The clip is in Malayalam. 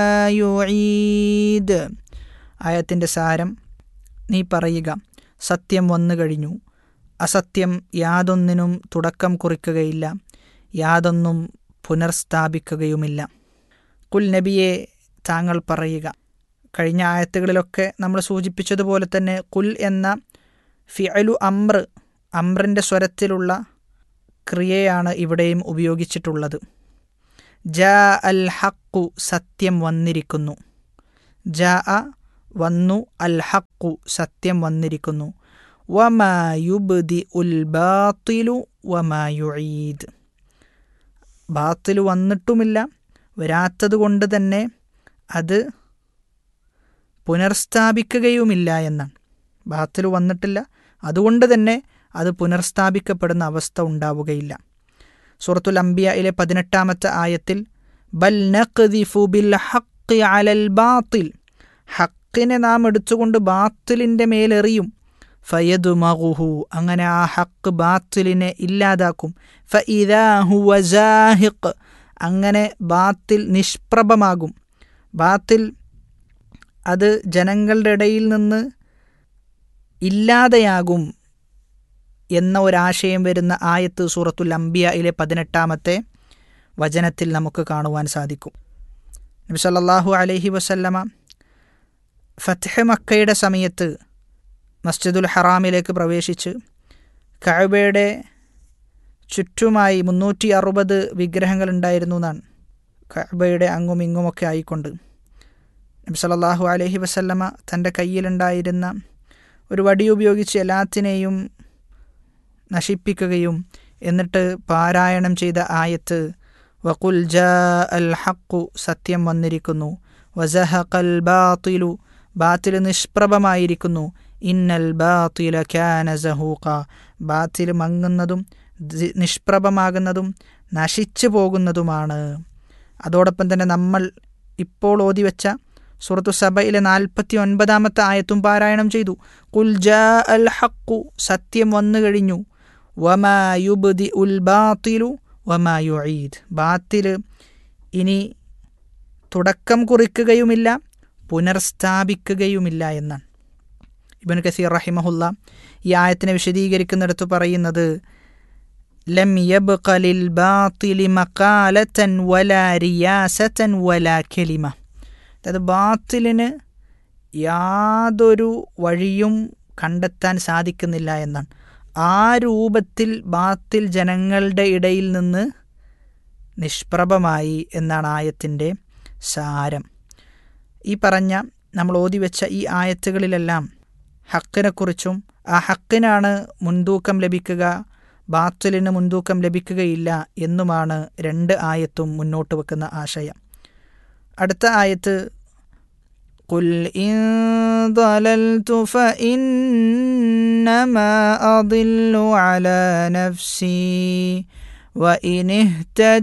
യുഈദ് ആയത്തിൻ്റെ സാരം നീ പറയുക സത്യം വന്നു കഴിഞ്ഞു അസത്യം യാതൊന്നിനും തുടക്കം കുറിക്കുകയില്ല യാതൊന്നും പുനർസ്ഥാപിക്കുകയുമില്ല കുൽ നബിയെ താങ്കൾ പറയുക കഴിഞ്ഞ ആയത്തുകളിലൊക്കെ നമ്മൾ സൂചിപ്പിച്ചതുപോലെ തന്നെ കുൽ എന്ന ഫിഅലു അമ്ര അമ്രിൻ്റെ സ്വരത്തിലുള്ള ക്രിയയാണ് ഇവിടെയും ഉപയോഗിച്ചിട്ടുള്ളത് ജ അൽ ഹക്കു സത്യം വന്നിരിക്കുന്നു ജ അ വന്നു അൽ ഹക്കു സത്യം വന്നിരിക്കുന്നു വമായുബ്ദി ഉൽ ബാത്തിലു വമായുഈദ് ബാത്തിൽ വന്നിട്ടുമില്ല വരാത്തത് കൊണ്ട് തന്നെ അത് പുനർസ്ഥാപിക്കുകയുമില്ല എന്നാണ് ബാത്തിൽ വന്നിട്ടില്ല അതുകൊണ്ട് തന്നെ അത് പുനർസ്ഥാപിക്കപ്പെടുന്ന അവസ്ഥ ഉണ്ടാവുകയില്ല സൂറത്തുൽ അംബിയയിലെ പതിനെട്ടാമത്തെ ആയത്തിൽ ബൽ നഖ്ദിഫു ബിൽ ഹഖ് അലൽ ബാത്തിൽ ഹക്കിനെ നാം എടുത്തുകൊണ്ട് ബാത്തിലിൻ്റെ മേലെറിയും ഫയദു മഹുഹു അങ്ങനെ ആ ഹക്ക് ബാത്തിലിനെ ഇല്ലാതാക്കും ഫഇദാഹു വജാഹിഖ് അങ്ങനെ ബാത്തിൽ നിഷ്പ്രഭമാകും ബാത്തിൽ അത് ജനങ്ങളുടെ ഇടയിൽ നിന്ന് ഇല്ലാതെയാകും എന്ന ഒരാശയം വരുന്ന ആയത്ത് സൂറത്തുൽ അംബിയയിലെ പതിനെട്ടാമത്തെ വചനത്തിൽ നമുക്ക് കാണുവാൻ സാധിക്കും നബി സല്ലല്ലാഹു അലൈഹി വസല്ലമ ഫത്ഹ് മക്കയുടെ സമയത്ത് മസ്ജിദുൽ ഹറാമിലേക്ക് പ്രവേശിച്ച് കഅബയുടെ ചുറ്റുമായി മുന്നൂറ്റി അറുപത് വിഗ്രഹങ്ങൾ ഉണ്ടായിരുന്നു എന്നാണ് കഅബയുടെ അങ്ങും ഇങ്ങുമൊക്കെ ആയിക്കൊണ്ട് നബി സല്ലല്ലാഹു അലൈഹി വസല്ലമ തൻ്റെ കയ്യിലുണ്ടായിരുന്ന ഒരു വടി ഉപയോഗിച്ച് എല്ലാത്തിനെയും നശിപ്പിക്കുകയും എന്നിട്ട് പാരായണം ചെയ്ത ആയത്ത് വകുൽ ജാ അൽ ഹക്കു സത്യം വന്നിരിക്കുന്നു വസഹഖൽ ബാത്തിലു ബാത്തിൽ നിഷ്പ്രഭമായിരിക്കുന്നു ഇന്നൽ ബാത്തില കാന സഹൂഖ ബാത്തിൽ മങ്ങുന്നതും ദി- നിഷ്പ്രഭമാകുന്നതും നശിച്ചു പോകുന്നതുമാണ് അതോടൊപ്പം തന്നെ നമ്മൾ ഇപ്പോൾ ഓതി വെച്ച സുഹൃത്തു സഭയിലെ നാൽപ്പത്തി ഒൻപതാമത്തെ ആയത്തും പാരായണം ചെയ്തു കുൽ ജാ അൽ ഹക്കു സത്യം വന്നു കഴിഞ്ഞു വമാ യുബ്ദി ഉൽ ബാത്തിലു വമാ യുഈദ് ബാത്തിൽ ഇനി തുടക്കം കുറിക്കുകയുമില്ല പുനർസ്ഥാപിക്കുകയുമില്ല എന്നാണ് ഇബൻ കസീർ റഹിമഹുല്ല ഈ ആയത്തിനെ വിശദീകരിക്കുന്നിടത്ത് പറയുന്നത് ലം യബ്ഖ ലിൽ ബാത്തിലി മഖാലതൻ വലാ റിയാസതൻ വലാ കലിമ അതായത് ബാത്തിലിന് യാതൊരു വഴിയും കണ്ടെത്താൻ സാധിക്കുന്നില്ല എന്നാണ് ആ രൂപത്തിൽ ബാത്തിൽ ജനങ്ങളുടെ ഇടയിൽ നിന്ന് നിഷ്പ്രഭമായി എന്നാണ് ആയത്തിൻ്റെ സാരം ഈ പറഞ്ഞ നമ്മൾ ഓതി വെച്ച ഈ ആയത്തുകളിലെല്ലാം ഹക്കിനെക്കുറിച്ചും ആ ഹക്കിനാണ് മുൻതൂക്കം ലഭിക്കുക ബാത്തിലിന് മുൻതൂക്കം ലഭിക്കുകയില്ല എന്നുമാണ് രണ്ട് ആയത്തും മുന്നോട്ട് വെക്കുന്ന ആശയം അടുത്ത ആയത്ത് قل إن ضللت فإنما أضل على نفسي وإن اهتديت